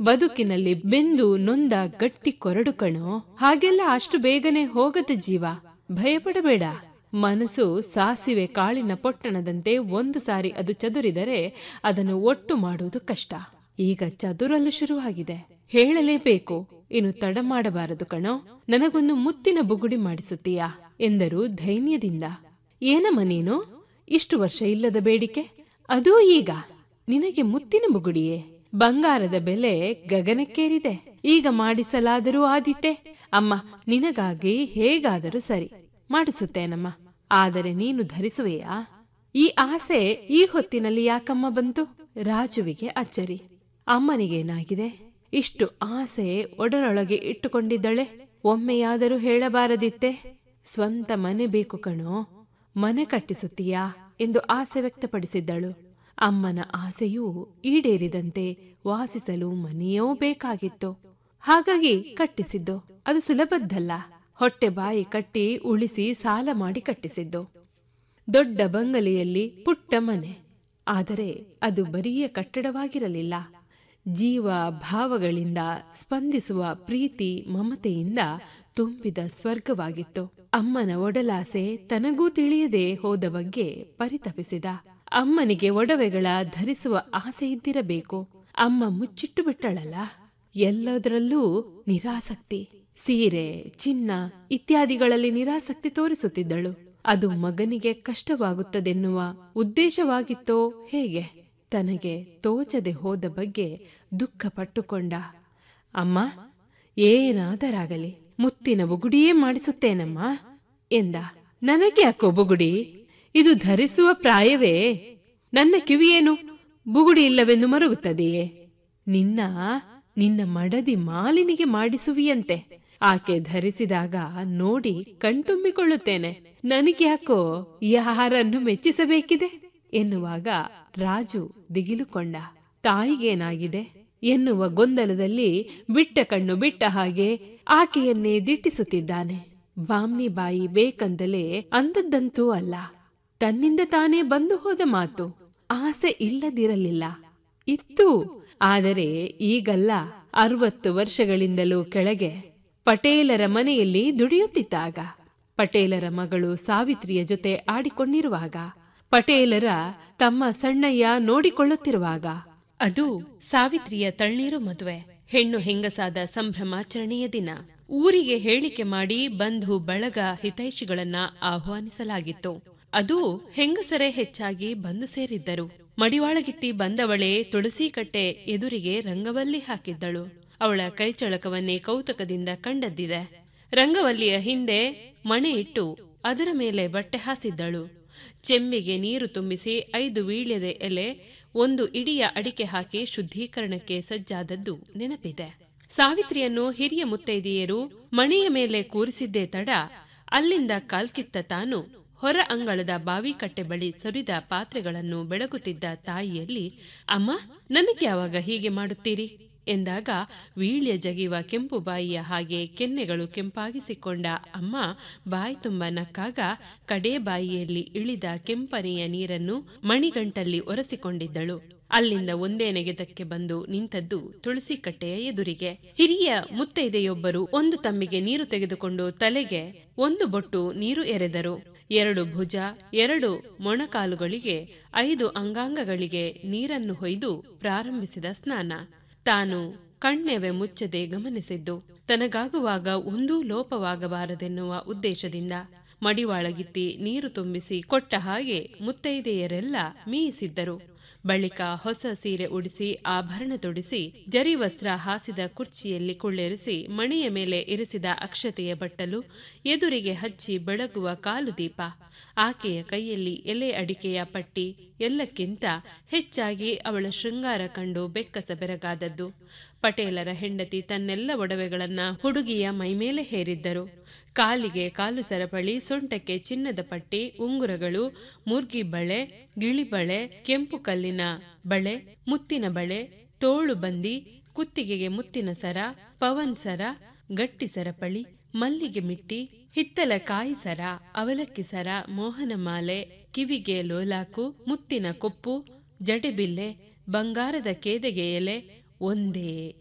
ಬದುಕಿನಲ್ಲಿ ಬೆಂದು ನೊಂದ ಗಟ್ಟಿ ಕೊರಡು ಕಣೋ ಹಾಗೆಲ್ಲ ಅಷ್ಟು ಬೇಗನೆ ಹೋಗದ ಜೀವ ಭಯಪಡಬೇಡ ಮನಸ್ಸು ಸಾಸಿವೆ ಕಾಳಿನ ಪೊಟ್ಟಣದಂತೆ ಒಂದು ಸಾರಿ ಅದು ಚದುರಿದರೆ ಅದನ್ನು ಒಟ್ಟು ಮಾಡುವುದು ಕಷ್ಟ ಈಗ ಚದುರಲು ಶುರುವಾಗಿದೆ ಹೇಳಲೇಬೇಕು ಇನ್ನು ತಡ ಮಾಡಬಾರದು ಕಣೋ ನನಗೊಂದು ಮುತ್ತಿನ ಬುಗುಡಿ ಮಾಡಿಸುತ್ತೀಯಾ ಎಂದರು ಧೈರ್ಯದಿಂದ ಏನಮ್ಮ ನೀನು ಇಷ್ಟು ವರ್ಷ ಇಲ್ಲದ ಬೇಡಿಕೆ ಅದೂ ಈಗ ನಿನಗೆ ಮುತ್ತಿನ ಬುಗುಡಿಯೇ ಬಂಗಾರದ ಬೆಲೆ ಗಗನಕ್ಕೇರಿದೆ ಈಗ ಮಾಡಿಸಲಾದರೂ ಆದೀತೆ ಅಮ್ಮ ನಿನಗಾಗಿ ಹೇಗಾದರೂ ಸರಿ ಮಾಡಿಸುತ್ತೇನಮ್ಮ ಆದರೆ ನೀನು ಧರಿಸುವೆಯಾ ಈ ಆಸೆ ಈ ಹೊತ್ತಿನಲ್ಲಿ ಯಾಕಮ್ಮ ಬಂತು ರಾಜುವಿಗೆ ಅಚ್ಚರಿ ಅಮ್ಮನಿಗೇನಾಗಿದೆ ಇಷ್ಟು ಆಸೆ ಒಡನೊಳಗೆ ಇಟ್ಟುಕೊಂಡಿದ್ದಳೆ ಒಮ್ಮೆಯಾದರೂ ಹೇಳಬಾರದಿತ್ತೆ ಸ್ವಂತ ಮನೆ ಬೇಕು ಕಣೋ ಮನೆ ಕಟ್ಟಿಸುತ್ತೀಯಾ ಎಂದು ಆಸೆ ವ್ಯಕ್ತಪಡಿಸಿದ್ದಳು ಅಮ್ಮನ ಆಸೆಯೂ ಈಡೇರಿದಂತೆ ವಾಸಿಸಲು ಮನೆಯೋ ಬೇಕಾಗಿತ್ತು ಹಾಗಾಗಿ ಕಟ್ಟಿಸಿದ್ದು ಅದು ಸುಲಭದ್ದಲ್ಲ ಹೊಟ್ಟೆ ಬಾಯಿ ಕಟ್ಟಿ ಉಳಿಸಿ ಸಾಲ ಮಾಡಿ ಕಟ್ಟಿಸಿದ್ದು ದೊಡ್ಡ ಬಂಗಲೆಯಲ್ಲಿ ಪುಟ್ಟ ಮನೆ ಆದರೆ ಅದು ಬರಿಯ ಕಟ್ಟಡವಾಗಿರಲಿಲ್ಲ ಜೀವ ಭಾವಗಳಿಂದ ಸ್ಪಂದಿಸುವ ಪ್ರೀತಿ ಮಮತೆಯಿಂದ ತುಂಬಿದ ಸ್ವರ್ಗವಾಗಿತ್ತು ಅಮ್ಮನ ಒಡಲಾಸೆ ತನಗೂ ತಿಳಿಯದೆ ಹೋದ ಬಗ್ಗೆ ಪರಿತಪಿಸಿದ ಅಮ್ಮನಿಗೆ ಒಡವೆಗಳ ಧರಿಸುವ ಆಸೆ ಇದ್ದಿರಬೇಕು ಅಮ್ಮ ಮುಚ್ಚಿಟ್ಟು ಬಿಟ್ಟಳಲ್ಲ ಎಲ್ಲದರಲ್ಲೂ ನಿರಾಸಕ್ತಿ ಸೀರೆ ಚಿನ್ನ ಇತ್ಯಾದಿಗಳಲ್ಲಿ ನಿರಾಸಕ್ತಿ ತೋರಿಸುತ್ತಿದ್ದಳು ಅದು ಮಗನಿಗೆ ಕಷ್ಟವಾಗುತ್ತದೆನ್ನುವ ಉದ್ದೇಶವಾಗಿತ್ತೋ ಹೇಗೆ ತನಗೆ ತೋಚದೆ ಹೋದ ಬಗ್ಗೆ ದುಃಖ ಪಟ್ಟುಕೊಂಡ ಅಮ್ಮ ಏನಾದರಾಗಲಿ ಮುತ್ತಿನ ಬುಗುಡಿಯೇ ಮಾಡಿಸುತ್ತೇನಮ್ಮ ಎಂದ ನನಗೆ ಯಾಕೋ ಬುಗುಡಿ ಇದು ಧರಿಸುವ ಪ್ರಾಯವೇ ನನ್ನ ಕಿವಿಯೇನು ಬುಗುಡಿ ಇಲ್ಲವೆಂದು ಮರುಗುತ್ತದೆಯೇ ನಿನ್ನ ನಿನ್ನ ಮಡದಿ ಮಾಲಿನಿಗೆ ಮಾಡಿಸುವಿಯಂತೆ ಆಕೆ ಧರಿಸಿದಾಗ ನೋಡಿ ಕಣ್ತುಂಬಿಕೊಳ್ಳುತ್ತೇನೆ ನನಗ್ಯಾಕೋ ಯಾರನ್ನು ಮೆಚ್ಚಿಸಬೇಕಿದೆ ಎನ್ನುವಾಗ ರಾಜು ದಿಗಿಲುಕೊಂಡ ತಾಯಿಗೇನಾಗಿದೆ ಎನ್ನುವ ಗೊಂದಲದಲ್ಲಿ ಬಿಟ್ಟ ಕಣ್ಣು ಬಿಟ್ಟ ಹಾಗೆ ಆಕೆಯನ್ನೇ ದಿಟ್ಟಿಸುತ್ತಿದ್ದಾನೆ ಬಾಮ್ನಿ ಬಾಯಿ ಬೇಕಂದಲೇ ಅಂದದ್ದಂತೂ ಅಲ್ಲ ತನ್ನಿಂದ ತಾನೇ ಬಂದು ಹೋದ ಮಾತು ಆಸೆ ಇಲ್ಲದಿರಲಿಲ್ಲ ಇತ್ತು ಆದರೆ ಈಗಲ್ಲ ಅರವತ್ತು ವರ್ಷಗಳಿಂದಲೂ ಕೆಳಗೆ ಪಟೇಲರ ಮನೆಯಲ್ಲಿ ದುಡಿಯುತ್ತಿದ್ದಾಗ ಪಟೇಲರ ಮಗಳು ಸಾವಿತ್ರಿಯ ಜೊತೆ ಆಡಿಕೊಂಡಿರುವಾಗ ಪಟೇಲರ ತಮ್ಮ ಸಣ್ಣಯ್ಯ ನೋಡಿಕೊಳ್ಳುತ್ತಿರುವಾಗ ಅದು ಸಾವಿತ್ರಿಯ ತಣ್ಣೀರು ಮದುವೆ ಹೆಣ್ಣು ಹೆಂಗಸಾದ ಸಂಭ್ರಮಾಚರಣೆಯ ದಿನ ಊರಿಗೆ ಹೇಳಿಕೆ ಮಾಡಿ ಬಂಧು ಬಳಗ ಹಿತೈಷಿಗಳನ್ನ ಆಹ್ವಾನಿಸಲಾಗಿತ್ತು ಅದು ಹೆಂಗಸರೇ ಹೆಚ್ಚಾಗಿ ಬಂದು ಸೇರಿದ್ದರು ಮಡಿವಾಳಗಿತ್ತಿ ಬಂದವಳೆ ತುಳಸಿ ಕಟ್ಟೆ ಎದುರಿಗೆ ರಂಗವಲ್ಲಿ ಹಾಕಿದ್ದಳು ಅವಳ ಕೈಚಳಕವನ್ನೇ ಕೌತುಕದಿಂದ ಕಂಡದ್ದಿದೆ ರಂಗವಲ್ಲಿಯ ಹಿಂದೆ ಮಣೆ ಇಟ್ಟು ಅದರ ಮೇಲೆ ಬಟ್ಟೆ ಹಾಸಿದ್ದಳು ಚೆಂಬಿಗೆ ನೀರು ತುಂಬಿಸಿ ಐದು ವೀಳ್ಯದ ಎಲೆ ಒಂದು ಇಡಿಯ ಅಡಿಕೆ ಹಾಕಿ ಶುದ್ಧೀಕರಣಕ್ಕೆ ಸಜ್ಜಾದದ್ದು ನೆನಪಿದೆ ಸಾವಿತ್ರಿಯನ್ನು ಹಿರಿಯ ಮುತ್ತೈದೆಯರು ಮಣೆಯ ಮೇಲೆ ಕೂರಿಸಿದ್ದೇ ತಡ ಅಲ್ಲಿಂದ ಕಾಲ್ಕಿತ್ತ ತಾನು ಹೊರ ಅಂಗಳದ ಬಾವಿಕಟ್ಟೆ ಬಳಿ ಸುರಿದ ಪಾತ್ರೆಗಳನ್ನು ಬೆಳಗುತ್ತಿದ್ದ ತಾಯಿಯಲ್ಲಿ ಅಮ್ಮ ನನಗೆ ಯಾವಾಗ ಹೀಗೆ ಮಾಡುತ್ತೀರಿ ಎಂದಾಗ ವೀಳ್ಯ ಜಗಿವ ಕೆಂಪು ಬಾಯಿಯ ಹಾಗೆ ಕೆನ್ನೆಗಳು ಕೆಂಪಾಗಿಸಿಕೊಂಡ ಅಮ್ಮ ಬಾಯಿ ತುಂಬ ನಕ್ಕಾಗ ಕಡೇ ಬಾಯಿಯಲ್ಲಿ ಇಳಿದ ಕೆಂಪನೆಯ ನೀರನ್ನು ಮಣಿಗಂಟಲ್ಲಿ ಒರೆಸಿಕೊಂಡಿದ್ದಳು ಅಲ್ಲಿಂದ ಒಂದೇ ನೆಗೆದಕ್ಕೆ ಬಂದು ನಿಂತದ್ದು ತುಳಸಿ ಕಟ್ಟೆಯ ಎದುರಿಗೆ ಹಿರಿಯ ಮುತ್ತೈದೆಯೊಬ್ಬರು ಒಂದು ತಮ್ಮಿಗೆ ನೀರು ತೆಗೆದುಕೊಂಡು ತಲೆಗೆ ಒಂದು ಬೊಟ್ಟು ನೀರು ಎರೆದರು ಎರಡು ಭುಜ ಎರಡು ಮೊಣಕಾಲುಗಳಿಗೆ ಐದು ಅಂಗಾಂಗಗಳಿಗೆ ನೀರನ್ನು ಹೊಯ್ದು ಪ್ರಾರಂಭಿಸಿದ ಸ್ನಾನ ತಾನು ಕಣ್ಣೆವೆ ಮುಚ್ಚದೆ ಗಮನಿಸಿದ್ದು ತನಗಾಗುವಾಗ ಒಂದೂ ಲೋಪವಾಗಬಾರದೆನ್ನುವ ಉದ್ದೇಶದಿಂದ ಮಡಿವಾಳಗಿತ್ತಿ ನೀರು ತುಂಬಿಸಿ ಕೊಟ್ಟ ಹಾಗೆ ಮುತ್ತೈದೆಯರೆಲ್ಲ ಮೀಯಿಸಿದ್ದರು ಬಳಿಕ ಹೊಸ ಸೀರೆ ಉಡಿಸಿ ಆಭರಣ ತೊಡಿಸಿ ಜರಿ ವಸ್ತ್ರ ಹಾಸಿದ ಕುರ್ಚಿಯಲ್ಲಿ ಕುಳ್ಳೆರಿಸಿ ಮಣೆಯ ಮೇಲೆ ಇರಿಸಿದ ಅಕ್ಷತೆಯ ಬಟ್ಟಲು ಎದುರಿಗೆ ಹಚ್ಚಿ ಬೆಳಗುವ ಕಾಲು ದೀಪ ಆಕೆಯ ಕೈಯಲ್ಲಿ ಎಲೆ ಅಡಿಕೆಯ ಪಟ್ಟಿ ಎಲ್ಲಕ್ಕಿಂತ ಹೆಚ್ಚಾಗಿ ಅವಳ ಶೃಂಗಾರ ಕಂಡು ಬೆಕ್ಕಸ ಬೆರಗಾದದ್ದು ಪಟೇಲರ ಹೆಂಡತಿ ತನ್ನೆಲ್ಲ ಒಡವೆಗಳನ್ನ ಹುಡುಗಿಯ ಮೈಮೇಲೆ ಹೇರಿದ್ದರು ಕಾಲಿಗೆ ಕಾಲು ಸರಪಳಿ ಸೊಂಟಕ್ಕೆ ಚಿನ್ನದ ಪಟ್ಟಿ ಉಂಗುರಗಳು ಮುರ್ಗಿ ಬಳೆ ಗಿಳಿಬಳೆ ಕೆಂಪು ಕಲ್ಲಿನ ಬಳೆ ಮುತ್ತಿನ ಬಳೆ ತೋಳು ಬಂದಿ ಕುತ್ತಿಗೆಗೆ ಮುತ್ತಿನ ಸರ ಪವನ್ ಸರ ಗಟ್ಟಿ ಸರಪಳಿ ಮಲ್ಲಿಗೆ ಮಿಟ್ಟಿ ಹಿತ್ತಲ ಕಾಯಿ ಸರ ಅವಲಕ್ಕಿ ಸರ ಮೋಹನ ಮಾಲೆ ಕಿವಿಗೆ ಲೋಲಾಕು ಮುತ್ತಿನ ಕೊಪ್ಪು ಜಡೆಬಿಲ್ಲೆ ಬಂಗಾರದ ಕೇದಗೆ ಎಲೆ ಒಂದೇ